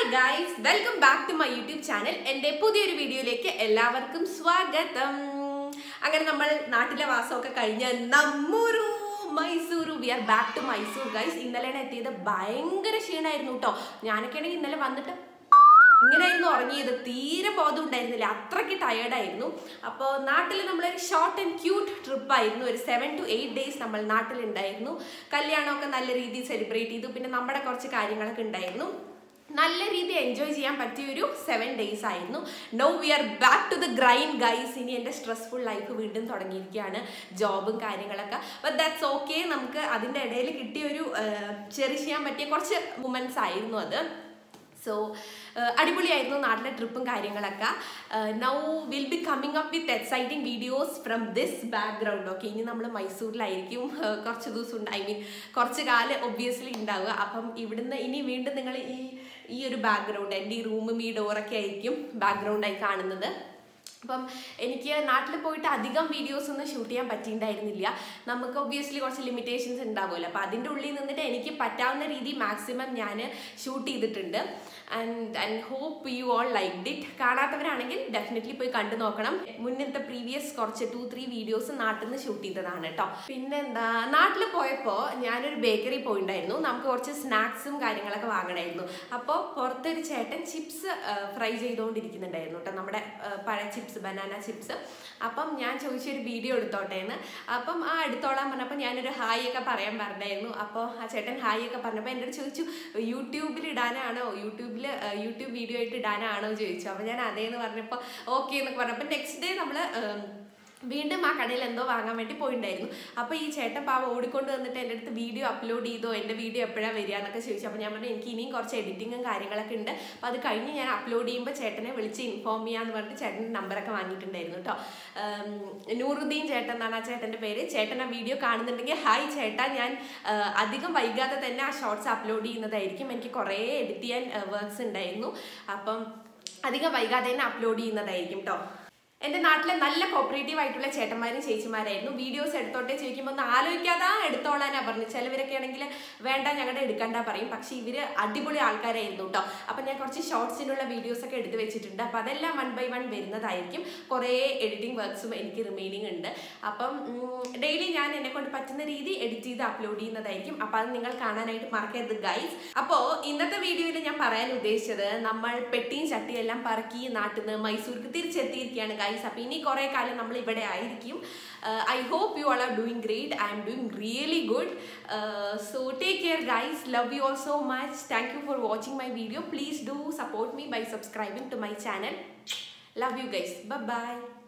hi guys welcome back to my YouTube channel എൻ്റെ പുതിയൊരു വീഡിയോയിലേക്ക് എല്ലാവർക്കും സ്വാഗതം അങ്ങനെ നമ്മൾ നാട്ടിലെ വാസമൊക്കെ കഴിഞ്ഞ് നമ്മൂരു Mysuru we are back to Mysore guys ഇന്നലെയാണ് എത്തിയത് ഭയങ്കര ക്ഷീണമായിരുന്നു കേട്ടോ ഞാനൊക്കെ ആണെങ്കിൽ ഇന്നലെ വന്നിട്ട് ഇങ്ങനെയായിരുന്നു ഉറങ്ങിയത് തീരെ ബോധം ഉണ്ടായിരുന്നില്ല അത്രയ്ക്ക് ടയേർഡായിരുന്നു അപ്പോൾ നാട്ടിൽ നമ്മളൊരു ഷോർട്ട് ആൻഡ് ക്യൂട്ട് ട്രിപ്പായിരുന്നു ഒരു സെവൻ ടു എയ്റ്റ് ഡേയ്സ് നമ്മൾ നാട്ടിലുണ്ടായിരുന്നു കല്യാണമൊക്കെ നല്ല രീതിയിൽ സെലിബ്രേറ്റ് ചെയ്തു പിന്നെ നമ്മുടെ കുറച്ച് കാര്യങ്ങളൊക്കെ ഉണ്ടായിരുന്നു നല്ല രീതിയിൽ എൻജോയ് ചെയ്യാൻ പറ്റിയ ഒരു സെവൻ ഡേയ്സ് ആയിരുന്നു now we are back to the grind guys ഇനി എൻ്റെ സ്ട്രെസ്ഫുൾ ലൈഫ് വീണ്ടും തുടങ്ങിയിരിക്കുകയാണ് ജോബും കാര്യങ്ങളൊക്കെ ബട്ട് ദാറ്റ്സ് ഓക്കെ നമുക്ക് അതിൻ്റെ ഇടയിൽ കിട്ടിയ ഒരു ചെറിഷ് ചെയ്യാൻ പറ്റിയ കുറച്ച് മൂമെൻറ്റ്സ് ആയിരുന്നു അത് സോ അടിപൊളിയായിരുന്നു നാട്ടിലെ ട്രിപ്പും കാര്യങ്ങളൊക്കെ now will be coming up with exciting videos from this background okay ഇനി നമ്മൾ മൈസൂരിലായിരിക്കും uh, കുറച്ച് ദിവസം ഉണ്ട് ഐ മീൻ കുറച്ച് കാലം ഒബ്വിയസ്ലി ഉണ്ടാവുക അപ്പം ഇവിടുന്ന് ഇനി വീണ്ടും നിങ്ങൾ ഈ ഈ ഒരു ബാക്ക്ഗ്രൗണ്ട് എൻ്റെ ഈ റൂമും ഈ ഡോറൊക്കെ ആയിരിക്കും ബാക്ക്ഗ്രൗണ്ടായി കാണുന്നത് അപ്പം എനിക്ക് നാട്ടിൽ പോയിട്ട് അധികം വീഡിയോസ് ഒന്നും ഷൂട്ട് ചെയ്യാൻ പറ്റിയിട്ടുണ്ടായിരുന്നില്ല നമുക്ക് ഒബ്വിയസ്ലി കുറച്ച് ലിമിറ്റേഷൻസ് ഉണ്ടാവുമല്ലോ അപ്പോൾ അതിൻ്റെ ഉള്ളിൽ നിന്നിട്ട് എനിക്ക് പറ്റാവുന്ന രീതി മാക്സിമം ഞാൻ ഷൂട്ട് ചെയ്തിട്ടുണ്ട് and and hope you all like it കാണാത്തവരാണെങ്കിൽ ഡെഫിനറ്റ്ലി പോയി കണ്ടു നോക്കണം മുന്നിലത്തെ പ്രീവിയസ് കുറച്ച് ടു ത്രീ വീഡിയോസ് നാട്ടിൽ നിന്ന് ഷൂട്ട് ചെയ്തതാണ് കേട്ടോ പിന്നെന്താ നാട്ടിൽ പോയപ്പോൾ ഞാനൊരു ബേക്കറി പോയിണ്ടായിരുന്നു നമുക്ക് കുറച്ച് സ്നാക്സും കാര്യങ്ങളൊക്കെ വാങ്ങണമായിരുന്നു അപ്പോൾ പുറത്തൊരു ചേട്ടൻ ചിപ്സ് ഫ്രൈ ചെയ്തുകൊണ്ടിരിക്കുന്നുണ്ടായിരുന്നു കേട്ടോ നമ്മുടെ പഴയ ചിപ്സ് ബനാന ചിപ്സ് അപ്പം ഞാൻ ചോദിച്ചൊരു വീഡിയോ എടുത്തോട്ടെ എന്ന് അപ്പം ആ എടുത്തോളാൻ പറഞ്ഞപ്പോൾ ഞാനൊരു ഹായ് ഒക്കെ പറയാൻ പറഞ്ഞായിരുന്നു അപ്പോൾ ആ ചേട്ടൻ ഹായ് ഒക്കെ പറഞ്ഞപ്പോൾ എൻ്റെ അടുത്ത് ചോദിച്ചു യൂട്യൂബിൽ ഇടാനാണോ യൂട്യൂബിൽ യൂട്യൂബ് വീഡിയോ ആയിട്ട് ഇടാനാണോ ചോദിച്ചു അപ്പോൾ ഞാൻ അതേന്ന് പറഞ്ഞപ്പോൾ ഓക്കെ എന്നൊക്കെ പറഞ്ഞപ്പോൾ നെക്സ്റ്റ് ഡേ നമ്മൾ വീണ്ടും ആ കടയിൽ എന്തോ വാങ്ങാൻ വേണ്ടി പോയിണ്ടായിരുന്നു അപ്പോൾ ഈ ചേട്ടൻ പാവ ഓടിക്കൊണ്ട് വന്നിട്ട് എൻ്റെ അടുത്ത് വീഡിയോ അപ്ലോഡ് ചെയ്തോ എൻ്റെ വീഡിയോ എപ്പോഴാണ് വരിക എന്നൊക്കെ ചോദിച്ചു അപ്പോൾ ഞാൻ പറഞ്ഞു എനിക്ക് ഇനിയും കുറച്ച് എഡിറ്റിങ്ങും കാര്യങ്ങളൊക്കെ ഉണ്ട് അപ്പോൾ അത് കഴിഞ്ഞ് ഞാൻ അപ്ലോഡ് ചെയ്യുമ്പോൾ ചേട്ടനെ വിളിച്ച് ഇൻഫോം ചെയ്യാന്ന് പറഞ്ഞിട്ട് ചേട്ടൻ്റെ നമ്പറൊക്കെ വാങ്ങിയിട്ടുണ്ടായിരുന്നു കേട്ടോ നൂറുദ്ദീൻ ചേട്ടൻ എന്നാണ് ആ ചേട്ടൻ്റെ പേര് ചേട്ടൻ ആ വീഡിയോ കാണുന്നുണ്ടെങ്കിൽ ഹായ് ചേട്ടാ ഞാൻ അധികം വൈകാതെ തന്നെ ആ ഷോർട്സ് അപ്ലോഡ് ചെയ്യുന്നതായിരിക്കും എനിക്ക് കുറേ എഡിറ്റ് ചെയ്യാൻ വർക്ക്സ് ഉണ്ടായിരുന്നു അപ്പം അധികം വൈകാതെ തന്നെ അപ്ലോഡ് ചെയ്യുന്നതായിരിക്കും കേട്ടോ എൻ്റെ നാട്ടിലെ നല്ല കോപ്പറേറ്റീവ് ആയിട്ടുള്ള ചേട്ടന്മാരും ചേച്ചിമാരായിരുന്നു വീഡിയോസ് എടുത്തോട്ടെ ചോദിക്കുമ്പോൾ ഒന്ന് ആലോചിക്കാതെ എടുത്തോളാനാ പറഞ്ഞു ചിലവരൊക്കെ ആണെങ്കിൽ വേണ്ട ഞങ്ങളുടെ എടുക്കണ്ട പറയും പക്ഷേ ഇവർ അടിപൊളി ആൾക്കാരായിരുന്നു കേട്ടോ അപ്പം ഞാൻ കുറച്ച് ഷോർട്സിനുള്ള വീഡിയോസ് ഒക്കെ എടുത്ത് വെച്ചിട്ടുണ്ട് അപ്പം അതെല്ലാം വൺ ബൈ വൺ വരുന്നതായിരിക്കും കുറേ എഡിറ്റിംഗ് വർക്ക്സും എനിക്ക് റിമൈനിങ് ഉണ്ട് അപ്പം ഡെയിലി ഞാൻ എന്നെ കൊണ്ട് പറ്റുന്ന രീതി എഡിറ്റ് ചെയ്ത് അപ്ലോഡ് ചെയ്യുന്നതായിരിക്കും അപ്പം അത് നിങ്ങൾ കാണാനായിട്ട് മറക്കരുത് ഗൈസ് അപ്പോൾ ഇന്നത്തെ വീഡിയോയിൽ ഞാൻ പറയാൻ ഉദ്ദേശിച്ചത് നമ്മൾ പെട്ടിയും ചട്ടിയും എല്ലാം പറക്കി നാട്ടിൽ നിന്ന് മൈസൂർക്ക് തിരിച്ചെത്തിയിരിക്കുകയാണ് ഗൈസ് അപ്പോൾ ഇനി കുറേ കാലം നമ്മൾ ഇവിടെ ആയിരിക്കും I hope you all are doing great I'm doing really good so take care guys love you all so much thank you for watching my video please do support me by subscribing to my channel love you guys by